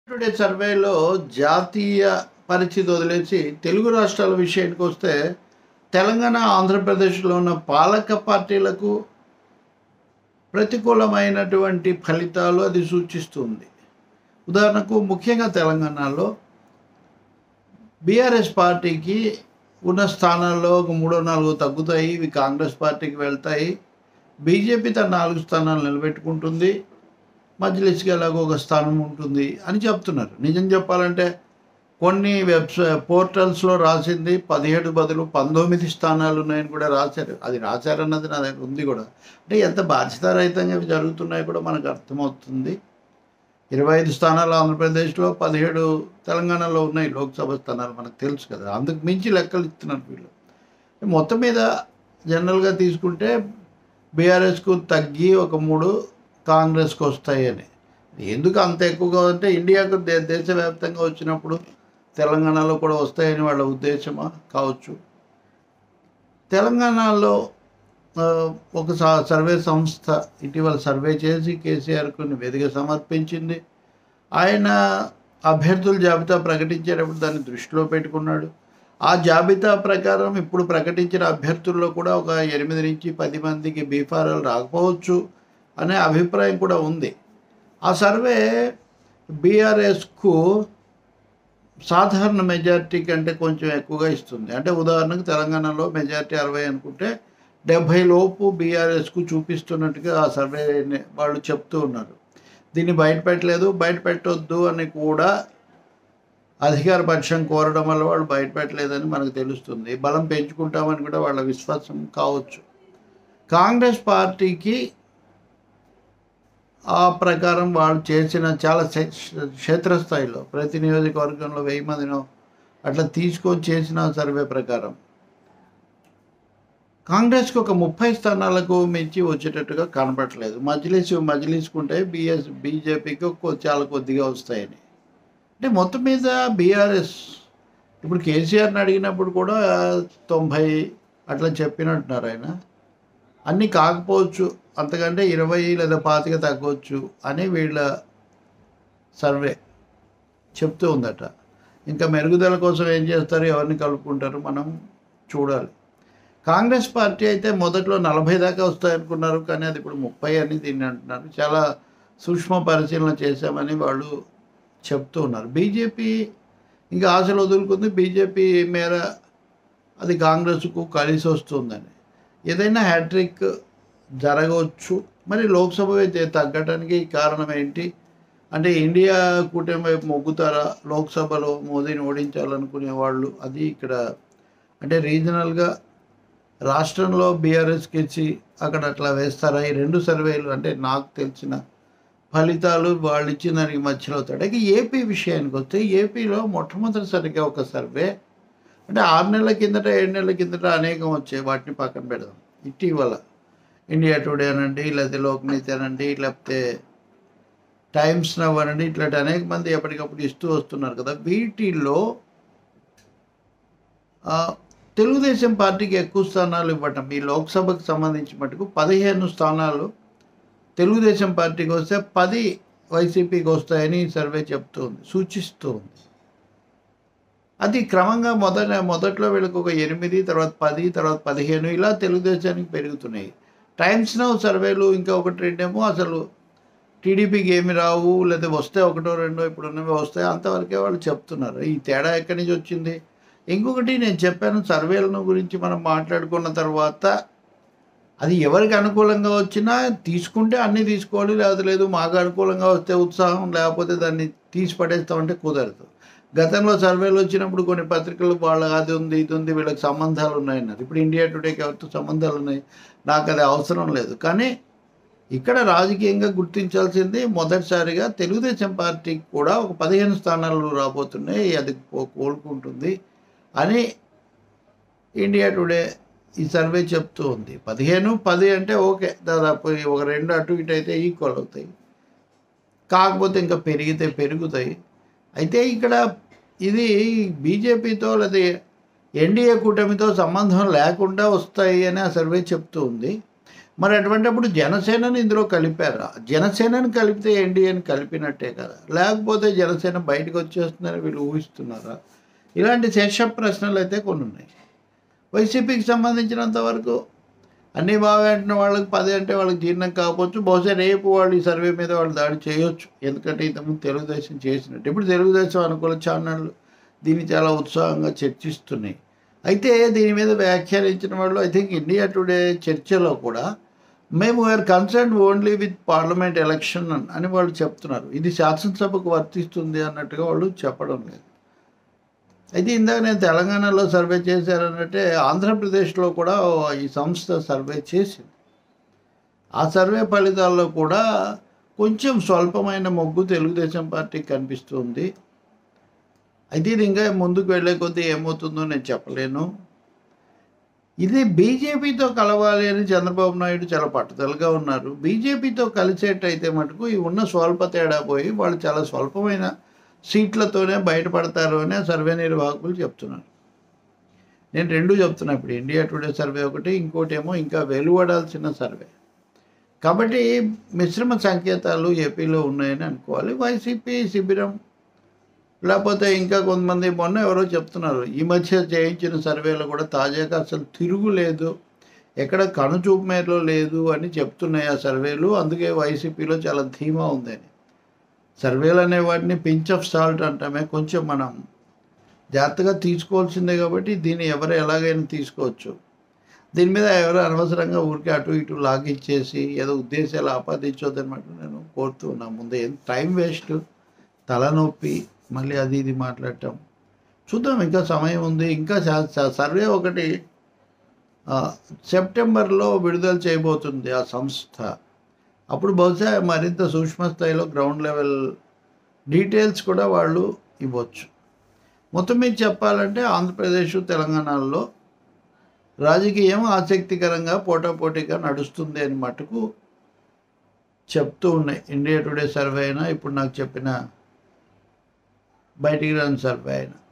today సర్వేలో జాతీయ పరిస్థితి వదిలేసి తెలుగు రాష్ట్రాల విషయానికి వస్తే తెలంగాణ ఆంధ్రప్రదేశ్లో ఉన్న పాలక పార్టీలకు ప్రతికూలమైనటువంటి ఫలితాలు అది సూచిస్తుంది ఉదాహరణకు ముఖ్యంగా తెలంగాణలో బీఆర్ఎస్ పార్టీకి ఉన్న స్థానాల్లో ఒక మూడో నాలుగో తగ్గుతాయి ఇవి కాంగ్రెస్ పార్టీకి వెళ్తాయి బీజేపీ తన నాలుగు స్థానాలు నిలబెట్టుకుంటుంది మజ్లిస్కి ఎలాగో ఒక స్థానం ఉంటుంది అని చెప్తున్నారు నిజం చెప్పాలంటే కొన్ని వెబ్సై పోర్టల్స్లో రాసింది పదిహేడు బదులు పంతొమ్మిది స్థానాలు ఉన్నాయని కూడా రాశారు అది రాశారన్నది నా దగ్గర ఉంది కూడా అంటే ఎంత బాధ్యతారహితంగా ఇవి జరుగుతున్నాయో కూడా మనకు అర్థమవుతుంది ఇరవై ఐదు స్థానాలు ఆంధ్రప్రదేశ్లో పదిహేడు తెలంగాణలో ఉన్నాయి లోక్సభ స్థానాలు మనకు తెలుసు కదా అందుకు మించి లెక్కలు ఇస్తున్నారు వీళ్ళు మొత్తం మీద జనరల్గా తీసుకుంటే బీఆర్ఎస్కు తగ్గి ఒక మూడు కాంగ్రెస్కి వస్తాయి అని ఎందుకు అంత ఎక్కువగా అంటే ఇండియాకు దే దేశవ్యాప్తంగా వచ్చినప్పుడు తెలంగాణలో కూడా వస్తాయని వాళ్ళ ఉద్దేశమా కావచ్చు తెలంగాణలో ఆ, ఒక స- సర్వే సంస్థ ఇటీవల సర్వే చేసి కేసీఆర్కు నివేదిక సమర్పించింది ఆయన అభ్యర్థుల జాబితా ప్రకటించేటప్పుడు దాన్ని దృష్టిలో పెట్టుకున్నాడు ఆ జాబితా ప్రకారం ఇప్పుడు ప్రకటించిన అభ్యర్థుల్లో కూడా ఒక ఎనిమిది నుంచి పది మందికి బీఫారాలు రాకపోవచ్చు అనే అభిప్రాయం కూడా ఉంది ఆ సర్వే బీఆర్ఎస్కు సాధారణ మెజారిటీ కంటే కొంచెం ఎక్కువగా ఇస్తుంది అంటే ఉదాహరణకు తెలంగాణలో మెజారిటీ అరవై అనుకుంటే డెబ్భై లోపు బీఆర్ఎస్కు చూపిస్తున్నట్టుగా ఆ సర్వే వాళ్ళు చెప్తూ ఉన్నారు దీన్ని బయట పెట్టలేదు బయట పెట్టొద్దు అని కూడా అధికార పక్షం కోరడం వల్ల వాళ్ళు బయట పెట్టలేదని మనకు తెలుస్తుంది బలం పెంచుకుంటామని కూడా వాళ్ళ విశ్వాసం కావచ్చు కాంగ్రెస్ పార్టీకి ఆ ప్రకారం వాళ్ళు చేసిన చాలా క్షే- క్షేత్రస్థాయిలో ప్రతి నియోజకవర్గంలో వెయ్యి మందినో అట్లా తీసుకొని చేసిన సర్వే ప్రకారం కాంగ్రెస్కి ఒక ముప్పై స్థానాలకు మించి వచ్చేటట్టుగా కనపడట్లేదు మజ్లిస్ మజ్లిస్కుంటే బిఎస్ బీజేపీకి కొ- చాలా కొద్దిగా వస్తాయని అంటే మొత్తం మీద బీఆర్ఎస్ ఇప్పుడు కేసీఆర్ని అడిగినప్పుడు కూడా తొంభై అట్లా చెప్పినట్టున్నారు ఆయన అన్నీ కాకపోవచ్చు అంతకంటే ఇరవై లేదా పాతిక తగ్గవచ్చు అని వీళ్ళ సర్వే చెప్తూ ఉందట ఇంకా మెరుగుదల కోసం ఏం చేస్తారు ఎవరిని కలుపుకుంటారు మనం చూడాలి కాంగ్రెస్ పార్టీ అయితే మొదట్లో నలభై దాకా వస్తాయనుకున్నారు కానీ అది ఇప్పుడు ముప్పై అని దీన్ని అంటున్నారు చాలా సూక్ష్మ పరిశీలన చేశామని వాళ్ళు చెప్తూ ఉన్నారు బీజేపీ ఇంకా ఆశలు వదులుకుంది బీజేపీ మేర అది కాంగ్రెస్కు కలిసి వస్తుందని ఏదైనా హ్యాట్రిక్ జరగవచ్చు మరి లోక్సభ అయితే తగ్గటానికి కారణం ఏంటి అంటే ఇండియా కూటమి వైపు మొగ్గుతారా లోక్సభలో మోదీని ఓడించాలనుకునే వాళ్ళు అది ఇక్కడ అంటే రీజనల్గా రాష్ట్రంలో బీఆర్ఎస్కి ఇచ్చి అక్కడ అట్లా వేస్తారా ఈ రెండు సర్వేలు అంటే నాకు తెలిసిన ఫలితాలు వాళ్ళు ఇచ్చిన దానికి మధ్యలో అవుతాడు ఇక ఏపీ విషయానికి వస్తే ఏపీలో మొట్టమొదటిసారిగా ఒక సర్వే అంటే ఆరు నెలల కిందట ఏడు నెలల కిందట అనేకం వచ్చాయి వాటిని పక్కన పెడదాం ఇటీవల ఇండియా టుడే అనండి లేకపోతే లోక్నీతి అనండి లేకపోతే టైమ్స్ నవ్ అనండి ఇట్లాంటి అనేక మంది ఎప్పటికప్పుడు ఇస్తూ వస్తున్నారు కదా వీటిల్లో ఆ, తెలుగుదేశం పార్టీకి ఎక్కువ స్థానాలు ఇవ్వటం ఈ లోక్సభకు సంబంధించి మటుకు పదిహేను స్థానాలు తెలుగుదేశం పార్టీకి వస్తే పది వైసీపీకి వస్తాయని ఈ సర్వే చెప్తూ ఉంది సూచిస్తూ ఉంది అది క్రమంగా మొదట మొదట్లో వీళ్ళకి ఒక ఎనిమిది తర్వాత పది తర్వాత పదిహేను ఇలా తెలుగుదేశానికి పెరుగుతున్నాయి టైమ్స్ నౌ సర్వేలు ఇంకా ఒకటి రెండేమో అసలు టీడీపీకి ఏమి రావు లేదా వస్తే ఒకటో రెండో ఇప్పుడు ఉన్నవి వస్తాయి అంతవరకే వాళ్ళు చెప్తున్నారు ఈ తేడా ఎక్కడి నుంచి వచ్చింది ఇంకొకటి నేను చెప్పాను సర్వేలను గురించి మనం మాట్లాడుకున్న తర్వాత అది ఎవరికి అనుకూలంగా వచ్చినా తీసుకుంటే అన్నీ తీసుకోవాలి లేదా లేదు మాకు అనుకూలంగా వస్తే ఉత్సాహం లేకపోతే దాన్ని తీసి పడేస్తామంటే కుదరదు గతంలో సర్వేలు వచ్చినప్పుడు కొన్ని పత్రికలు వాళ్ళ అది ఉంది ఇది ఉంది వీళ్ళకి సంబంధాలు ఉన్నాయన్నారు ఇప్పుడు ఇండియా టుడేకి ఎవరితో సంబంధాలు ఉన్నాయి నాకు అది అవసరం లేదు కానీ ఇక్కడ రాజకీయంగా గుర్తించాల్సింది మొదటిసారిగా తెలుగుదేశం పార్టీకి కూడా ఒక పదిహేను స్థానాలు రాబోతున్నాయి అది కో- కోలుకుంటుంది అని ఇండియా టుడే ఈ సర్వే చెప్తూ ఉంది పదిహేను పది అంటే ఓకే దాదాపు ఒక రెండు అటు ఇటు అయితే ఈక్వల్ అవుతాయి కాకపోతే ఇంకా పెరిగితే పెరుగుతాయి అయితే ఇక్కడ ఇది బీజేపీతో లేదా ఎన్డీఏ కూటమితో సంబంధం లేకుండా వస్తాయి అని ఆ సర్వే చెప్తూ ఉంది మరి అటువంటిప్పుడు జనసేనని ఇందులో కలిపారా జనసేనని కలిపితే ఎన్డీఏని కలిపినట్టే కదా లేకపోతే జనసేన బయటకు వచ్చేస్తుందని వీళ్ళు ఊహిస్తున్నారా ఇలాంటి శేష ప్రశ్నలు అయితే కొన్ని ఉన్నాయి వైసీపీకి సంబంధించినంత వరకు అన్నీ బాగా అంటున్న వాళ్ళకి పది అంటే వాళ్ళకి జీర్ణం కాకపోవచ్చు బహుశా రేపు వాళ్ళు ఈ సర్వే మీద వాళ్ళు దాడి చేయొచ్చు ఎందుకంటే ఇంతకుముందు తెలుగుదేశం చేసినట్టు ఇప్పుడు తెలుగుదేశం అనుకూల ఛానళ్ళు దీన్ని చాలా ఉత్సాహంగా చర్చిస్తున్నాయి అయితే దీని మీద వ్యాఖ్యానించిన వాళ్ళు ఐ థింక్ ఇండియా టుడే చర్చలో కూడా మేము we're concern only with parliament election అని వాళ్ళు చెప్తున్నారు ఇది శాసనసభకు వర్తిస్తుంది అన్నట్టుగా వాళ్ళు చెప్పడం లేదు అయితే ఇందాక నేను తెలంగాణలో సర్వే చేశారన్నట్టే ఆంధ్రప్రదేశ్లో కూడా ఈ సంస్థ సర్వే చేసింది ఆ సర్వే ఫలితాల్లో కూడా కొంచెం స్వల్పమైన మొగ్గు తెలుగుదేశం పార్టీకి కనిపిస్తుంది అయితే ఇది ఇంకా ముందుకు వెళ్ళే కొద్దీ ఏమవుతుందో నేను చెప్పలేను ఇది బీజేపీతో కలవాలి అని చంద్రబాబు నాయుడు చాలా పట్టుదలగా ఉన్నారు బీజేపీతో కలిసేటైతే మటుకు ఈ ఉన్న స్వల్ప తేడా పోయి వాళ్ళు చాలా స్వల్పమైన సీట్లతోనే బయటపడతారు అని ఆ సర్వే నిర్వాహకులు చెప్తున్నారు నేను రెండు చెప్తున్నా ఇప్పుడు ఇండియా టుడే సర్వే ఒకటి ఇంకోటి ఏమో ఇంకా వెలువడాల్సిన సర్వే కాబట్టి మిశ్రమ సంకేతాలు ఏపీలో ఉన్నాయని అనుకోవాలి వైసీపీ శిబిరం లేకపోతే ఇంకా కొంతమంది మొన్న ఎవరో చెప్తున్నారు ఈ మధ్య చేయించిన సర్వేలో కూడా తాజాగా అసలు తిరుగులేదు ఎక్కడ కనుచూపు మేరలో లేదు అని చెప్తున్నాయి ఆ సర్వేలు అందుకే వైసీపీలో చాలా ధీమా ఉందని సర్వేలు అనే వాటిని పించ్ ఆఫ్ సాల్ట్ అంటామే కొంచెం మనం జాగ్రత్తగా తీసుకోవాల్సిందే కాబట్టి దీన్ని ఎవరు ఎలాగైనా తీసుకోవచ్చు దీని మీద ఎవరు అనవసరంగా ఊరికే అటు ఇటు లాగిచ్చేసి ఏదో ఉద్దేశాలు ఆపాదించొద్దనమాట నేను కోరుతూ ఉన్నా ముందే ఏం టైం వేస్ట్ తలనొప్పి మళ్ళీ అది ఇది మాట్లాడటం చూద్దాం ఇంకా సమయం ఉంది ఇంకా స- స- సర్వే ఒకటి ఆ, సెప్టెంబర్లో విడుదల చేయబోతుంది ఆ సంస్థ అప్పుడు బహుశా మరింత సూక్ష్మ స్థాయిలో గ్రౌండ్ లెవెల్ డీటెయిల్స్ కూడా వాళ్ళు ఇవ్వచ్చు మొత్తం మీద చెప్పాలంటే ఆంధ్రప్రదేశ్ తెలంగాణలో రాజకీయం ఆసక్తికరంగా పోటాపోటీగా నడుస్తుంది అని మటుకు చెప్తూ ఉన్నాయి ఇండియా టుడే సర్వే అయినా ఇప్పుడు నాకు చెప్పిన బయటికి రాని సర్వే అయినా